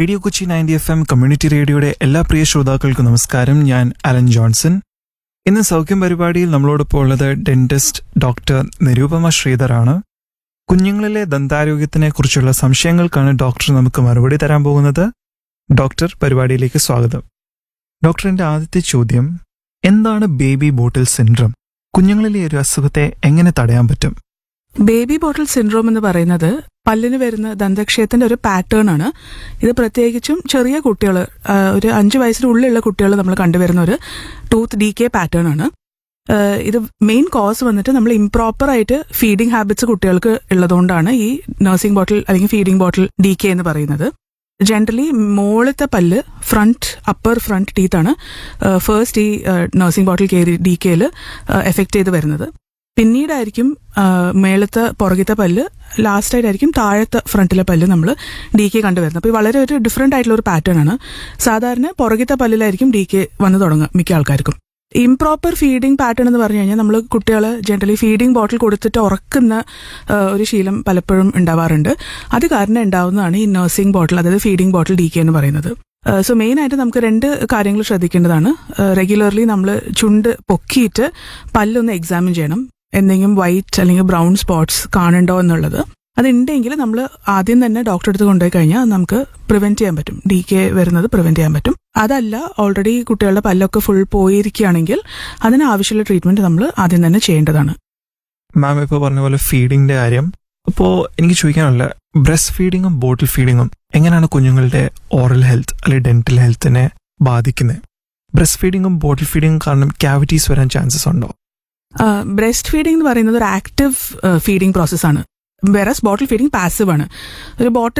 radio Kochi ninety F M community റേഡിയോയുടെ എല്ലാ പ്രിയ ശ്രോതാക്കൾക്കും നമസ്കാരം ഞാൻ അലൻ ജോൺസൺ ഇന്ന് സൗഖ്യം പരിപാടിയിൽ നമ്മളോടൊപ്പം ഉള്ളത് ഡെന്റിസ്റ്റ് ഡോക്ടർ നിരൂപമ ശ്രീധറാണ് കുഞ്ഞുങ്ങളിലെ ദന്താരോഗ്യത്തിനെ കുറിച്ചുള്ള സംശയങ്ങൾക്കാണ് ഡോക്ടർ നമുക്ക് മറുപടി തരാൻ പോകുന്നത് ഡോക്ടർ പരിപാടിയിലേക്ക് സ്വാഗതം ഡോക്ടറിന്റെ ആദ്യത്തെ ചോദ്യം എന്താണ് ബേബി ബോട്ടിൽ സിൻഡ്രം കുഞ്ഞുങ്ങളിലെ ഈ ഒരു അസുഖത്തെ എങ്ങനെ തടയാൻ പറ്റും ബേബി ബോട്ടിൽ സിൻഡ്രോം എന്ന് പറയുന്നത് പല്ലിന് വരുന്ന ദന്തക്ഷയത്തിന്റെ ഒരു പാറ്റേൺ ആണ് ഇത് പ്രത്യേകിച്ചും ചെറിയ കുട്ടികൾ ഒരു അഞ്ച് വയസ്സിനുള്ളിലുള്ള കുട്ടികൾ നമ്മൾ കണ്ടുവരുന്ന ഒരു ടൂത്ത് ഡി കെ പാറ്റേൺ ആണ് ആ, ഇത് മെയിൻ കോസ് വന്നിട്ട് നമ്മൾ ഇംപ്രോപ്പർ ആയിട്ട് ഫീഡിംഗ് ഹാബിറ്റ്സ് കുട്ടികൾക്ക് ഉള്ളതുകൊണ്ടാണ് ഈ നഴ്സിംഗ് ബോട്ടിൽ അല്ലെങ്കിൽ ഫീഡിംഗ് ബോട്ടിൽ ഡി കെ എന്ന് പറയുന്നത് ജനറലി മോളത്തെ പല്ല് ഫ്രണ്ട് അപ്പർ ഫ്രണ്ട് ടീത്ത് ആണ് ഫസ്റ്റ് ഈ നഴ്സിംഗ് ബോട്ടിൽ കയറി ഡി കെയിൽ എഫക്ട് ചെയ്ത് വരുന്നത് പിന്നീടായിരിക്കും ആ, മേളത്തെ പുറകിത്തെ പല്ല് ലാസ്റ്റ് ആയിട്ടായിരിക്കും താഴത്തെ ഫ്രണ്ടിലെ പല്ല് നമ്മൾ ഡി കെ കണ്ടുവരുന്നത് അപ്പോൾ വളരെ ഒരു ഡിഫറെന്റ് ആയിട്ടുള്ള ഒരു പാറ്റേൺ ആണ് സാധാരണ പുറകിത്തെ പല്ലിലായിരിക്കും ഡി കെ വന്ന് തുടങ്ങുക മിക്ക ആൾക്കാർക്കും ഇംപ്രോപ്പർ ഫീഡിംഗ് പാറ്റേൺ എന്ന് പറഞ്ഞു കഴിഞ്ഞാൽ നമ്മൾ കുട്ടികളെ ജനറലി ഫീഡിംഗ് ബോട്ടിൽ കൊടുത്തിട്ട് ഉറക്കുന്ന ആ, ഒരു ശീലം പലപ്പോഴും ഉണ്ടാവാറുണ്ട് അത് കാരണം ഉണ്ടാവുന്നതാണ് ഈ നഴ്സിംഗ് ബോട്ടിൽ അതായത് ഫീഡിംഗ് ബോട്ടിൽ ഡി കെ എന്ന് പറയുന്നത് സോ മെയിൻ ആയിട്ട് നമുക്ക് രണ്ട് കാര്യങ്ങൾ ശ്രദ്ധിക്കേണ്ടതാണ് റെഗുലർലി നമ്മൾ ചുണ്ട് പൊക്കിയിട്ട് പല്ലൊന്ന് എക്സാമിൻ ചെയ്യണം എന്തെങ്കിലും വൈറ്റ് അല്ലെങ്കിൽ ബ്രൗൺ സ്പോട്ട്സ് കാണുന്നുണ്ടോ എന്നുള്ളത് അതുണ്ടെങ്കിൽ നമ്മൾ ആദ്യം തന്നെ ഡോക്ടറെ അടുത്ത് കൊണ്ടുപോയി കഴിഞ്ഞാൽ നമുക്ക് പ്രിവെന്റ് ചെയ്യാൻ പറ്റും ഡി കെ വരുന്നത് പ്രിവെന്റ് ചെയ്യാൻ പറ്റും അതല്ല ഓൾറെഡി കുട്ടികളുടെ പല്ലൊക്കെ ഫുൾ പോയിരിക്കുകയാണെങ്കിൽ അതിന് ആവശ്യമുള്ള ട്രീറ്റ്മെന്റ് നമ്മൾ ആദ്യം തന്നെ ചെയ്യേണ്ടതാണ് മാം ഇപ്പോൾ പറഞ്ഞ പോലെ ഫീഡിങ്ങിന്റെ കാര്യം അപ്പോൾ എനിക്ക് ചോദിക്കാനുള്ള ബ്രസ്റ്റ് ഫീഡിങ്ങും ബോട്ടിൽ ഫീഡിങ്ങും എങ്ങനെയാണ് കുഞ്ഞുങ്ങളുടെ ഓറൽ ഹെൽത്ത് അല്ലെങ്കിൽ ഡെന്റൽ ഹെൽത്തിനെ ബാധിക്കുന്നത് ബ്രസ്റ്റ് ഫീഡിങ്ങും ബോട്ടിൽ ഫീഡിങ്ങും കാരണം ക്യാവിറ്റീസ് വരാൻ ചാൻസസ് ഉണ്ടോ ബ്രസ്റ്റ് ഫീഡിംഗ് എന്ന് പറയുന്നത് ഒരു ആക്റ്റീവ് ഫീഡിംഗ് പ്രോസസ്സാണ് വെറസ് ബോട്ടിൽ ഫീഡിംഗ് പാസീവ് ആണ് ഒരു ബോട്ടിൽ